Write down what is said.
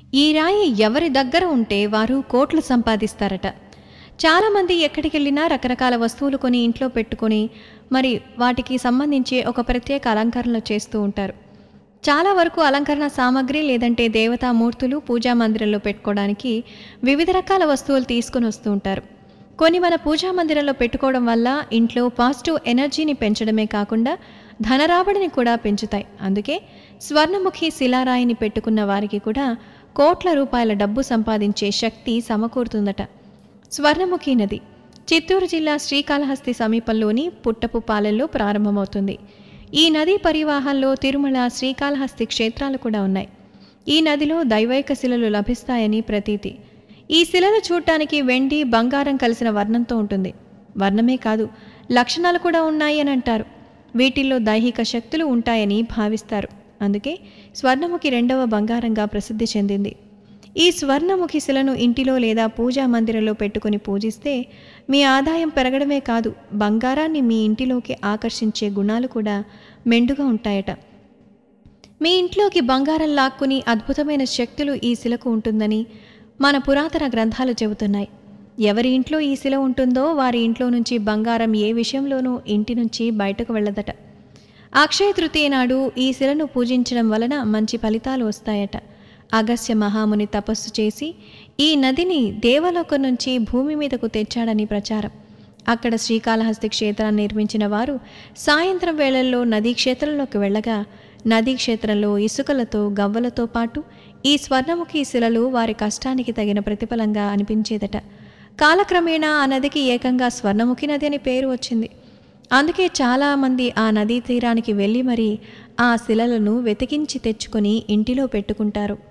ఈ రాయి ఎవరి దగ్గర ఉంటే వారు కోట్లు సంపాదిస్తారట చాలామంది ఎక్కడికి వెళ్ళినా రకరకాల వస్తువులు కొని ఇంట్లో పెట్టుకొని మరి వాటికి సంబంధించి ఒక ప్రత్యేక అలంకరణలు చేస్తూ ఉంటారు చాలా వరకు అలంకరణ సామాగ్రి లేదంటే దేవతామూర్తులు పూజా మందిరంలో పెట్టుకోవడానికి వివిధ రకాల వస్తువులు తీసుకొని వస్తూ ఉంటారు కొన్ని మన పూజా మందిరంలో పెట్టుకోవడం వల్ల ఇంట్లో పాజిటివ్ ఎనర్జీని పెంచడమే కాకుండా ధనరాబడిని కూడా పెంచుతాయి అందుకే స్వర్ణముఖి శిలారాయిని పెట్టుకున్న వారికి కూడా కోట్ల రూపాయల డబ్బు సంపాదించే శక్తి సమకూరుతుందట స్వర్ణముఖి నది చిత్తూరు జిల్లా శ్రీకాళహస్తి సమీపంలోని పుట్టపు పాలెంలో ప్రారంభమవుతుంది ఈ నదీ పరివాహంలో తిరుమల శ్రీకాళహస్తి క్షేత్రాలు కూడా ఉన్నాయి ఈ నదిలో దైవైక శిలలు లభిస్తాయని ప్రతీతి ఈ శిలలు చూడటానికి వెండి బంగారం కలిసిన వర్ణంతో ఉంటుంది వర్ణమే కాదు లక్షణాలు కూడా ఉన్నాయి అని అంటారు వీటిల్లో దైహిక శక్తులు ఉంటాయని భావిస్తారు అందుకే స్వర్ణముఖి రెండవ బంగారంగా ప్రసిద్ధి చెందింది ఈ స్వర్ణముఖి శిలను ఇంటిలో లేదా పూజా మందిరంలో పెట్టుకొని పూజిస్తే మీ ఆదాయం పెరగడమే కాదు బంగారాన్ని మీ ఇంటిలోకి ఆకర్షించే గుణాలు కూడా మెండుగా ఉంటాయట మీ ఇంట్లోకి బంగారం లాక్కుని అద్భుతమైన శక్తులు ఈ శిలకు ఉంటుందని మన పురాతన గ్రంథాలు చెబుతున్నాయి ఎవరి ఇంట్లో ఈ శిల ఉంటుందో వారి ఇంట్లో నుంచి బంగారం ఏ విషయంలోనూ ఇంటి నుంచి బయటకు వెళ్ళదట అక్షయ తృతీయ నాడు ఈ శిలను పూజించడం వలన మంచి ఫలితాలు వస్తాయట అగస్య మహాముని తపస్సు చేసి ఈ నదిని దేవలోకం నుంచి భూమి మీదకు తెచ్చాడని ప్రచారం అక్కడ శ్రీకాళహస్తి క్షేత్రాన్ని నిర్మించిన వారు సాయంత్రం వేళల్లో నదీ క్షేత్రంలోకి వెళ్ళగా నదీ క్షేత్రంలో ఇసుకలతో గవ్వలతో పాటు ఈ స్వర్ణముఖి శిలలు వారి కష్టానికి తగిన ప్రతిఫలంగా అనిపించేదట కాలక్రమేణా ఆ నదికి ఏకంగా స్వర్ణముఖి నది అని పేరు వచ్చింది అందుకే చాలామంది ఆ నదీ తీరానికి వెళ్ళి మరీ ఆ శిలలను వెతికించి తెచ్చుకొని ఇంటిలో పెట్టుకుంటారు